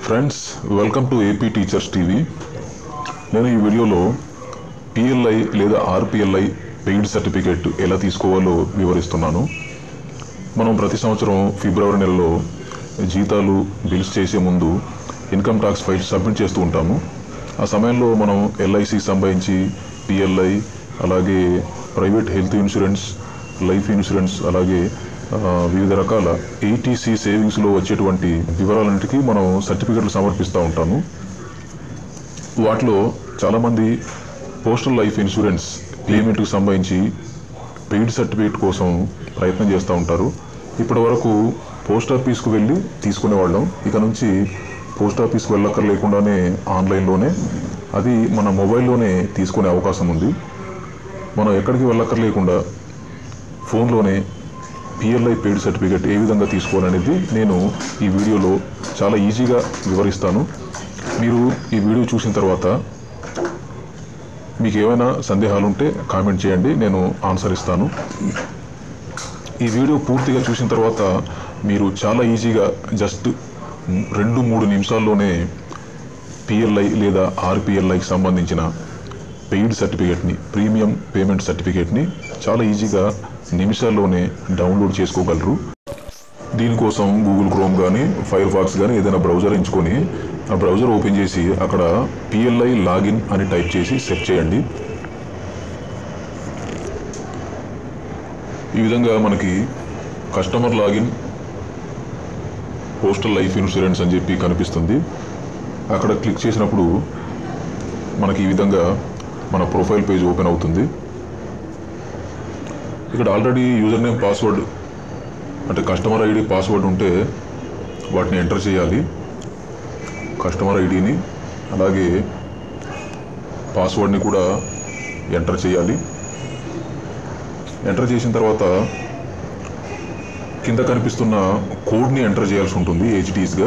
friends welcome to AP teachers TV నేను ఈ వీడియోలో పిఎల్ఐ లేదా ఆర్పిఎల్ఐ పెయిడ్ సర్టిఫికేట్ ఎలా తీసుకోవాలో వివరిస్తున్నాను మనం ప్రతి సంవత్సరం ఫిబ్రవరి నెలలో జీతాలు బిల్స్ చేసే ముందు ఇన్కమ్ ట్యాక్స్ ఫైల్ సబ్మిట్ చేస్తూ ఉంటాము ఆ సమయంలో మనం ఎల్ఐసి సంబంధించి పిఎల్ఐ అలాగే private health insurance life insurance అలాగే ఆ, వివిధ రకాల ఏటీసీ సేవింగ్స్లో వచ్చేటువంటి వివరాలన్నిటికీ మనం సర్టిఫికెట్లు సమర్పిస్తూ ఉంటాము వాటిలో చాలామంది పోస్టల్ లైఫ్ ఇన్సూరెన్స్ పేమెంట్కి సంబంధించి పెయిడ్ సర్టిఫికేట్ కోసం ప్రయత్నం చేస్తూ ఉంటారు ఇప్పటి వరకు పోస్ట్ ఆఫీస్కు వెళ్ళి తీసుకునేవాళ్ళం ఇక నుంచి పోస్ట్ ఆఫీస్కి వెళ్ళక్కర్ లేకుండానే ఆన్లైన్లోనే అది మన మొబైల్లోనే తీసుకునే అవకాశం ఉంది మనం ఎక్కడికి వెళ్ళక్కర్ లేకుండా ఫోన్లోనే పిఎల్ఐ పెయిడ్ సర్టిఫికేట్ ఏ విధంగా తీసుకోవాలనేది నేను ఈ వీడియోలో చాలా ఈజీగా వివరిస్తాను మీరు ఈ వీడియో చూసిన తర్వాత మీకు ఏమైనా సందేహాలు ఉంటే కామెంట్ చేయండి నేను ఆన్సర్ ఇస్తాను ఈ వీడియో పూర్తిగా చూసిన తర్వాత మీరు చాలా ఈజీగా జస్ట్ రెండు మూడు నిమిషాల్లోనే పిఎల్ఐ లేదా ఆర్పిఎల్ఐకి సంబంధించిన పెయిడ్ సర్టిఫికేట్ని ప్రీమియం పేమెంట్ సర్టిఫికేట్ని చాలా ఈజీగా నిమిషాల్లోనే డౌన్లోడ్ చేసుకోగలరు దీనికోసం గూగుల్ క్రోమ్ కానీ ఫైర్ ఫాక్స్ కానీ ఏదైనా బ్రౌజర్ ఎంచుకొని ఆ బ్రౌజర్ ఓపెన్ చేసి అక్కడ పిఎల్ఐ లాగిన్ అని టైప్ చేసి సెర్చ్ చేయండి ఈ విధంగా మనకి customer login postal life insurance అని చెప్పి కనిపిస్తుంది అక్కడ క్లిక్ చేసినప్పుడు మనకి ఈ విధంగా మన ప్రొఫైల్ పేజ్ ఓపెన్ అవుతుంది ఇక్కడ ఆల్రెడీ యూజర్ నేమ్ పాస్వర్డ్ అంటే కస్టమర్ ఐడి పాస్వర్డ్ ఉంటే వాటిని ఎంటర్ చేయాలి కస్టమర్ ఐడిని అలాగే పాస్వర్డ్ని కూడా ఎంటర్ చేయాలి ఎంటర్ చేసిన తర్వాత కింద కనిపిస్తున్న కోడ్ని ఎంటర్ చేయాల్సి ఉంటుంది హెచ్డిఎస్గా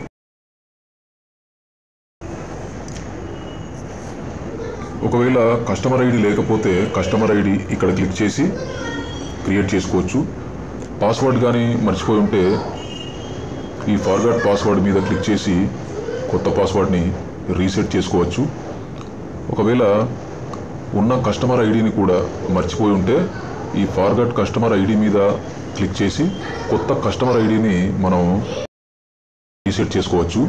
ఒకవేళ కస్టమర్ ఐడి లేకపోతే కస్టమర్ ఐడి ఇక్కడ క్లిక్ చేసి క్రియేట్ చేసుకోవచ్చు పాస్వర్డ్ కానీ మర్చిపోయి ఉంటే ఈ ఫార్గాట్ పాస్వర్డ్ మీద క్లిక్ చేసి కొత్త పాస్వర్డ్ని రీసెట్ చేసుకోవచ్చు ఒకవేళ ఉన్న కస్టమర్ ఐడిని కూడా మర్చిపోయి ఉంటే ఈ ఫార్గాట్ కస్టమర్ ఐడి మీద క్లిక్ చేసి కొత్త కస్టమర్ ఐడిని మనం రీసెట్ చేసుకోవచ్చు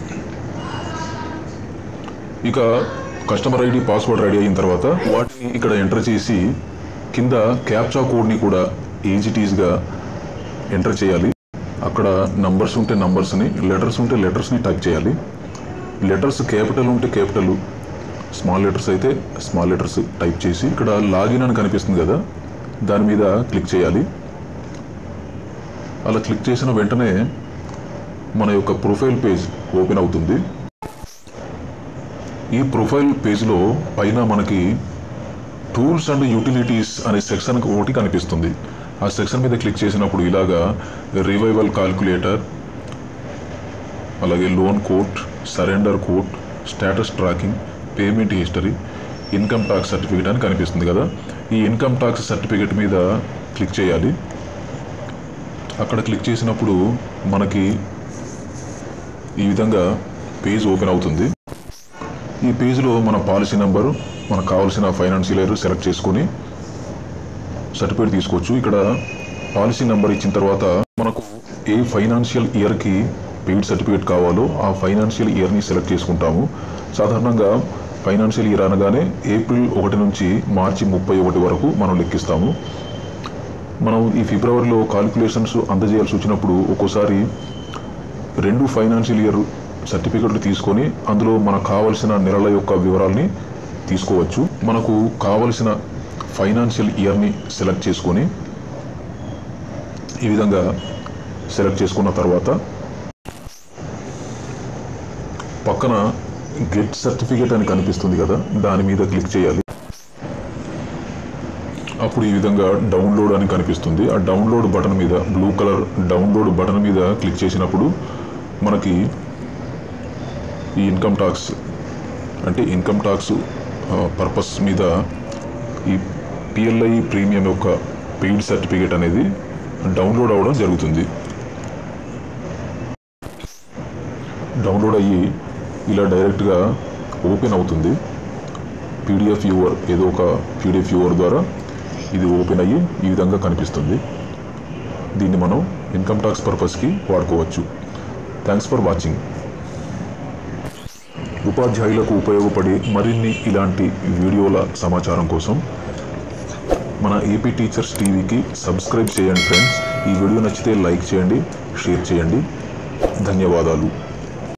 ఇక కస్టమర్ ఐడి పాస్వర్డ్ రెడీ అయిన తర్వాత వాటిని ఇక్కడ ఎంటర్ చేసి కింద క్యాప్చా కోడ్ని కూడా ఏజిటీస్గా ఎంటర్ చేయాలి అక్కడ నంబర్స్ ఉంటే నంబర్స్ని లెటర్స్ ఉంటే లెటర్స్ని టైప్ చేయాలి లెటర్స్ క్యాపిటల్ ఉంటే క్యాపిటల్ స్మాల్ లెటర్స్ అయితే స్మాల్ లెటర్స్ టైప్ చేసి ఇక్కడ లాగిన్ అని కనిపిస్తుంది కదా దాని మీద క్లిక్ చేయాలి అలా క్లిక్ చేసిన వెంటనే మన యొక్క ప్రొఫైల్ పేజ్ ఓపెన్ అవుతుంది ఈ ప్రొఫైల్ పేజ్లో పైన మనకి టూల్స్ అండ్ యూటిలిటీస్ అనే సెక్షన్ ఒకటి కనిపిస్తుంది ఆ సెక్షన్ మీద క్లిక్ చేసినప్పుడు ఇలాగా రివైవల్ కాల్కులేటర్ అలాగే loan quote surrender quote status tracking payment history income tax certificate అని కనిపిస్తుంది కదా ఈ ఇన్కమ్ ట్యాక్స్ సర్టిఫికేట్ మీద క్లిక్ చేయాలి అక్కడ క్లిక్ చేసినప్పుడు మనకి ఈ విధంగా పేజ్ ఓపెన్ అవుతుంది ఈ పేజ్లో మన పాలసీ నెంబరు మనకు కావాల్సిన ఫైనాన్షియల్ ఇయర్ సెలెక్ట్ చేసుకొని సర్టిఫికేట్ తీసుకోవచ్చు ఇక్కడ పాలసీ నెంబర్ ఇచ్చిన తర్వాత మనకు ఏ ఫైనాన్షియల్ ఇయర్కి పెయిడ్ సర్టిఫికేట్ కావాలో ఆ ఫైనాన్షియల్ ఇయర్ని సెలెక్ట్ చేసుకుంటాము సాధారణంగా ఫైనాన్షియల్ ఇయర్ అనగానే ఏప్రిల్ ఒకటి నుంచి మార్చి ముప్పై ఒకటి వరకు మనం లెక్కిస్తాము మనం ఈ ఫిబ్రవరిలో కాలిక్యులేషన్స్ అందజేయాల్సి వచ్చినప్పుడు ఒక్కోసారి రెండు ఫైనాన్షియల్ ఇయర్ సర్టిఫికెట్లు తీసుకొని అందులో మనకు కావలసిన నెలల యొక్క వివరాల్ని తీసుకోవచ్చు మనకు కావలసిన ఫైనాన్షియల్ ఇయర్ని సెలెక్ట్ చేసుకొని ఈ విధంగా సెలెక్ట్ చేసుకున్న తర్వాత పక్కన గెట్ సర్టిఫికేట్ అని కనిపిస్తుంది కదా దాని మీద క్లిక్ చేయాలి అప్పుడు ఈ విధంగా డౌన్లోడ్ అని కనిపిస్తుంది ఆ డౌన్లోడ్ బటన్ మీద బ్లూ కలర్ డౌన్లోడ్ బటన్ మీద క్లిక్ చేసినప్పుడు మనకి ఈ ఇన్కమ్ ట్యాక్స్ అంటే ఇన్కమ్ ట్యాక్స్ పర్పస్ మీద ఈ పిఎల్ఐ ప్రీమియం యొక్క పెయిడ్ సర్టిఫికేట్ అనేది డౌన్లోడ్ అవ్వడం జరుగుతుంది డౌన్లోడ్ అయ్యి ఇలా డైరెక్ట్గా ఓపెన్ అవుతుంది పీడిఎఫ్ వ్యూవర్ ఏదో ఒక పీడిఎఫ్ వ్యూవర్ ద్వారా ఇది ఓపెన్ అయ్యి ఈ విధంగా కనిపిస్తుంది దీన్ని మనం ఇన్కమ్ ట్యాక్స్ పర్పస్కి వాడుకోవచ్చు థ్యాంక్స్ ఫర్ వాచింగ్ ఉపాధ్యాయులకు ఉపయోగపడే మరిన్ని ఇలాంటి వీడియోల సమాచారం కోసం మన ఏపీ టీచర్స్ టీవీకి సబ్స్క్రైబ్ చేయండి ఫ్రెండ్స్ ఈ వీడియో నచ్చితే లైక్ చేయండి షేర్ చేయండి ధన్యవాదాలు